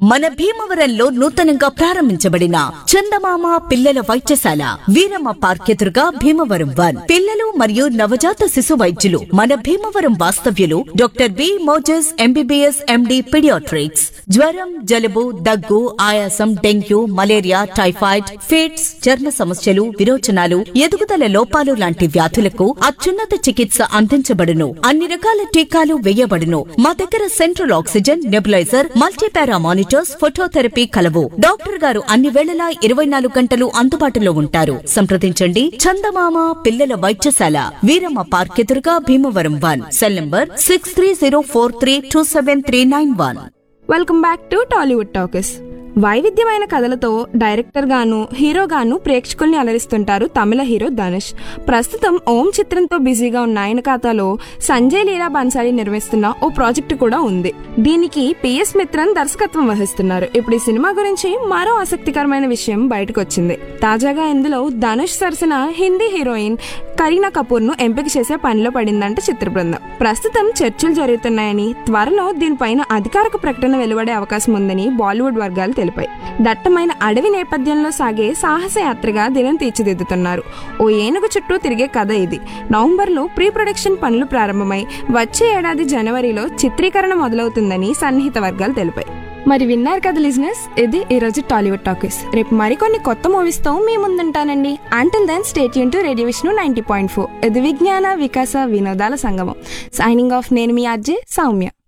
మన భీమవరంలో నూతనంగా ప్రారంభించబడిన చందమామ పిల్లల వైద్యశాల వీరమ్మ పార్క్ ఎదురుగా భీమవరం వన్ పిల్లలు మరియు నవజాత శిశు వైద్యులు మన భీమవరం వాస్తవ్యులు doctor B Moses MBBS MD paediatrics జ్వరం జలుబు దగ్గు ఆయాసం డెంగ్యూ మలేరియా టైఫాయిడ్ ఫిట్స్ చర్మ సమస్యలు విరోచనాలు ఎదుగుదల లోపాలు లాంటి వ్యాధులకు అత్యున్నత చికిత్స అందించబడును అన్ని రకాల టీకాలు వేయబడును మా దగ్గర central oxygen nebuliser multipara monitors phototherapy కలవు డాక్టర్ గారు అన్ని వేళలా ఇరవై నాలుగు గంటలు అందుబాటులో ఉంటారు సంప్రదించండి చందమామ పిల్లల వైద్యశాల వీరమ్మ పార్క్ ఎదురుగా Bhimavaram one cell number six three zero four three two seven three nine one welcome back to Tollywood talkies వైవిధ్యమైన కథలతో డైరెక్టర్ గాను హీరో గాను ప్రేక్షకుల్ని అలరిస్తుంటారు తమిళ హీరో ధనుష్ ప్రస్తుతం ఓం చిత్రంతో బిజీగా ఉన్న ఆయన ఖాతాలో సంజయ్ లీలా బన్సాలి నిర్వహిస్తున్న ఓ ప్రాజెక్టు కూడా ఉంది దీనికి పిఎస్ మిత్రన్ దర్శకత్వం వహిస్తున్నారు ఇప్పుడు ఈ సినిమా గురించి మరో ఆసక్తికరమైన విషయం బయటకు వచ్చింది తాజాగా ఇందులో ధనుష్ సరసన హిందీ హీరోయిన్ కరీనా కపూర్ ను ఎంపిక చేసే పనిలో పడిందంట చిత్ర బృందం ప్రస్తుతం చర్చలు జరుగుతున్నాయని త్వరలో దీనిపైన అధికారిక ప్రకటన వెలువడే అవకాశం ఉందని బాలీవుడ్ వర్గాలు తెలిపాయి దట్టమైన అడవి నేపథ్యంలో సాగే సాహస యాత్రగా దినం తీర్చిదిద్దుతున్నారు ఓ ఏనుగు చుట్టూ తిరిగే కథ ఇది నవంబర్లో ప్రీ ప్రొడక్షన్ పనులు ప్రారంభమై వచ్చే ఏడాది జనవరిలో చిత్రీకరణ మొదలవుతుందని సన్నిహిత వర్గాలు తెలిపాయి మరి విన్నారు కదా లిజినెస్ ఇది ఈరోజు టాలీవుడ్ టాకీస్ రేపు మరికొన్ని కొత్త మూవీస్ తో మీ ముందుంటానండి అంటిల్ దెన్ స్టేట్ యూన్ to radio Vishnu ninety point four ఇది విజ్ఞాన వికాస వినోదాల సంగమం సైనింగ్ ఆఫ్ నేను మీ అజ్జే సౌమ్య